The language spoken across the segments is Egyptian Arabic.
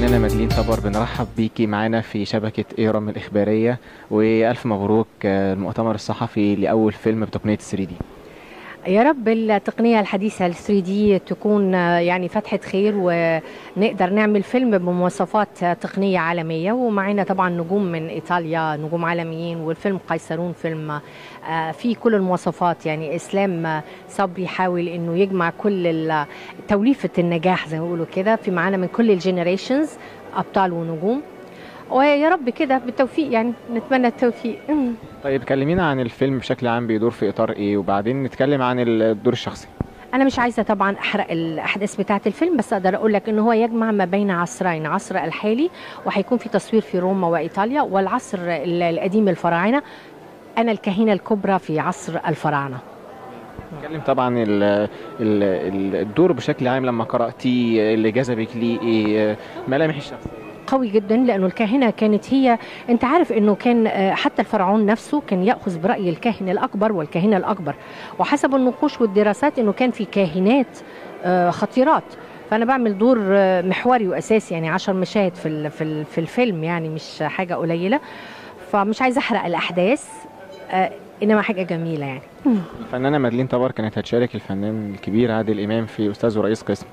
الفنانة مدلين طبر بنرحب بيكي معانا في شبكة ايرام الإخبارية وألف مبروك آه، المؤتمر الصحفي لأول فيلم بتقنية 3 دي يا رب التقنية الحديثة ال 3 دي تكون آه، يعني فتحة خير ونقدر نعمل فيلم بمواصفات آه، تقنية عالمية ومعنا طبعا نجوم من إيطاليا نجوم عالميين والفيلم قيصرون فيلم آه، فيه كل المواصفات يعني إسلام آه، صبري يحاول إنه يجمع كل ال- توليفة النجاح زي ما بيقولوا كده في معانا من كل الجينيريشنز أبطال ونجوم ويا رب كده بالتوفيق يعني نتمنى التوفيق طيب كلمينا عن الفيلم بشكل عام بيدور في إطار إيه وبعدين نتكلم عن الدور الشخصي انا مش عايزه طبعا احرق الاحداث بتاعه الفيلم بس اقدر اقول لك ان هو يجمع ما بين عصرين عصر الحالي وهيكون في تصوير في روما وايطاليا والعصر ال- القديم الفراعنه انا الكاهنه الكبرى في عصر الفراعنه نتكلم طبعا ال ال ال- الدور بشكل عام لما قرأتيه اللي جذبك ليه إيه آه، ملامح الشخصية قوي جدا لانه الكاهنه كانت هي انت عارف انه كان آه، حتى الفرعون نفسه كان ياخذ براي الكاهن الاكبر والكاهنه الاكبر وحسب النقوش والدراسات انه كان في كاهنات آه، خطيرات فانا بعمل دور آه، محوري واساسي يعني عشر مشاهد في ال- في ال- في الفيلم يعني مش حاجه قليله فمش عايزه احرق الاحداث آه، انما حاجه جميله يعني الفنانة مدلين طبر كانت هتشارك الفنان الكبير عادل إمام في أستاذ ورئيس قسم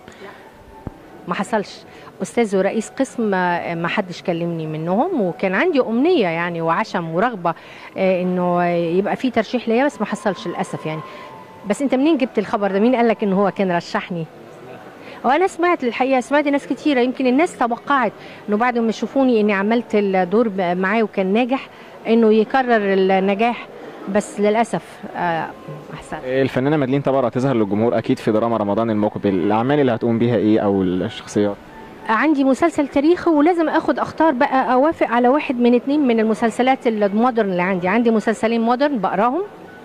ما حصلش استاذ ورئيس قسم ما ما حدش كلمني منهم وكان عندي امنيه يعني وعشم ورغبه آه، انه يبقى في ترشيح ليا بس ما حصلش للاسف يعني بس انت منين جبت الخبر ده مين قال لك ان هو كان رشحني وانا سمعت الحقيقه سمعت ناس كتيره يمكن الناس توقعت انه بعد ما يشوفوني اني عملت الدور ب- معاه وكان ناجح انه يكرر النجاح بس للاسف آه، ما حصلش الفنانة مدلين طبر هتظهر للجمهور أكيد في دراما رمضان المقبل الأعمال اللي هتقوم بيها إيه أو الشخصيات عندي مسلسل تاريخي ولازم اخد اختار بقى اوافق على واحد من اتنين من المسلسلات المودرن اللي عندي عندي مسلسلين مودرن بقراهم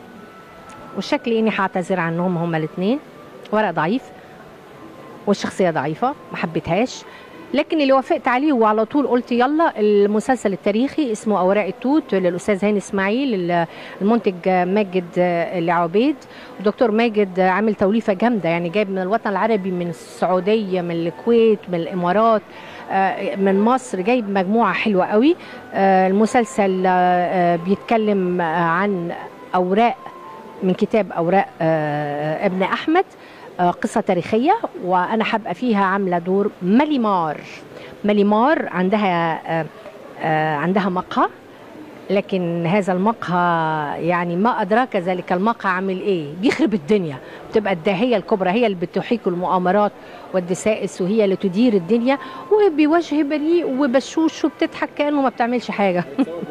والشكل اني هعتذر عنهم هما الاتنين ورق ضعيف والشخصيه ضعيفه ما حبيتهاش لكن اللي وافقت عليه وعلى طول قلت يلا المسلسل التاريخي اسمه اوراق التوت للاستاذ هاني اسماعيل ال- المنتج ماجد العبيد ودكتور ماجد عامل توليفه جامده يعني جايب من الوطن العربي من السعوديه من الكويت من الامارات آه، من مصر جايب مجموعه حلوه قوي آه، المسلسل آه، آه، بيتكلم آه، عن اوراق من كتاب اوراق آه، ابن احمد آه، قصه تاريخيه وانا هبقى فيها عامله دور مليمار مليمار عندها آه، آه، عندها مقهى لكن هذا المقهى يعني ما ادراك ذلك المقهى عامل ايه بيخرب الدنيا بتبقى الداهيه الكبرى هي اللي بتحيك المؤامرات والدسائس وهي اللي تدير الدنيا وبوجه بريء وبشوش وبتضحك كانه ما بتعملش حاجه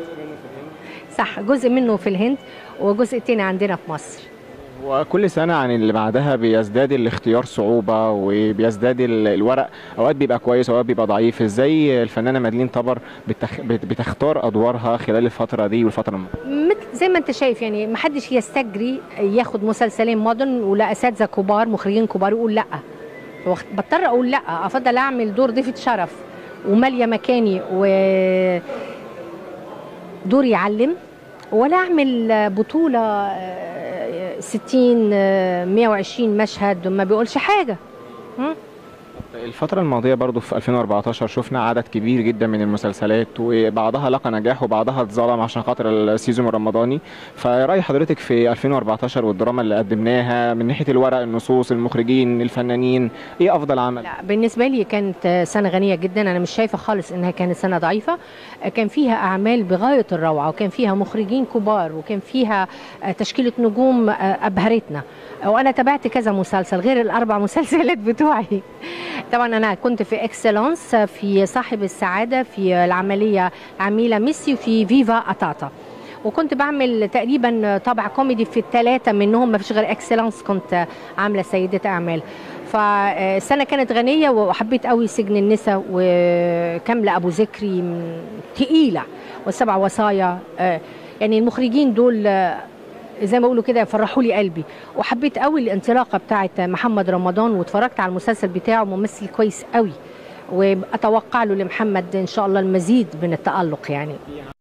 صح جزء منه في الهند وجزء تاني عندنا في مصر وكل سنة عن اللي بعدها بيزداد الاختيار صعوبة وبيزداد ال- الورق أوقات بيبقى كويس أوقات بيبقى ضعيف إزاي الفنانة مدلين طبر بتخ... بت- بتختار أدوارها خلال الفترة دي والفترة المقبلة مثل زي ما انت شايف يعني ما حدش يستجري ياخد مسلسلين مودرن ولا اساتذه كبار مخرجين كبار يقول لا واخ- بضطر اقول لا افضل اعمل دور ضيفه شرف وماليه مكاني و دور يعلم ولا اعمل بطوله آه، 60 آه، 120 مشهد ما بيقولش حاجه م? الفترة الماضية برضو في 2014 شفنا عدد كبير جدا من المسلسلات وبعضها لقى نجاح وبعضها اتظلم عشان خاطر السيزون الرمضاني فرأي حضرتك في 2014 والدراما اللي قدمناها من ناحية الورق النصوص المخرجين الفنانين ايه أفضل عمل؟ لا بالنسبة لي كانت سنة غنية جدا أنا مش شايفة خالص إنها كانت سنة ضعيفة كان فيها أعمال بغاية الروعة وكان فيها مخرجين كبار وكان فيها تشكيلة نجوم أبهرتنا وأنا تابعت كذا مسلسل غير الأربع مسلسلات بتوعي طبعا أنا كنت في إكسلانس في صاحب السعادة في العملية عميلة ميسي وفي فيفا أتاتا وكنت بعمل تقريبا طابع كوميدي في الثلاثه منهم ما فيش غير اكسلانس كنت عامله سيده اعمال فالسنه كانت غنيه وحبيت قوي سجن النساء وكامله ابو ذكري م- تقيله والسبع وصايا آه، يعني المخرجين دول آه، زي ما بيقولوا كده فرحوا لي قلبي وحبيت قوي الانطلاقه بتاعه محمد رمضان واتفرجت على المسلسل بتاعه ممثل كويس قوي واتوقع له لمحمد ان شاء الله المزيد من التالق يعني